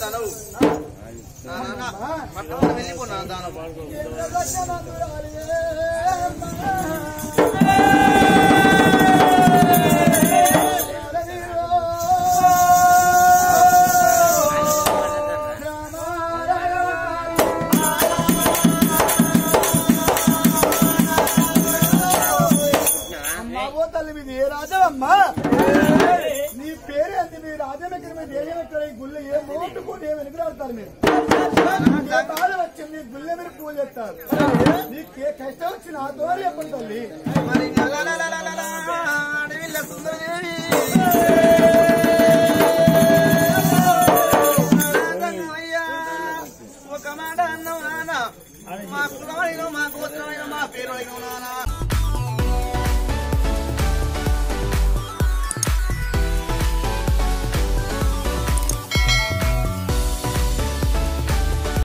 చేస్తాను పట్టణం వెళ్ళిపోనా దానం అమ్మావో తల్లి మీది ఏ రాజ్యం అమ్మా నీ పేరు ఎంత మీ రాజ్యం ఎక్కడ మీ దేశం ఎక్కడ ఈ గుళ్ళ ఏ మోటుకుంటే ఏమి వెనుకలాడతారు మీరు ఏ బాధ వచ్చింది గుళ్ళ మీరు పూజ చేస్తారు నీకు ఏ కష్టం వచ్చి నాతో చెప్పండి తల్లి మరి లలలలలలల, అడవిలో సుందరదేవి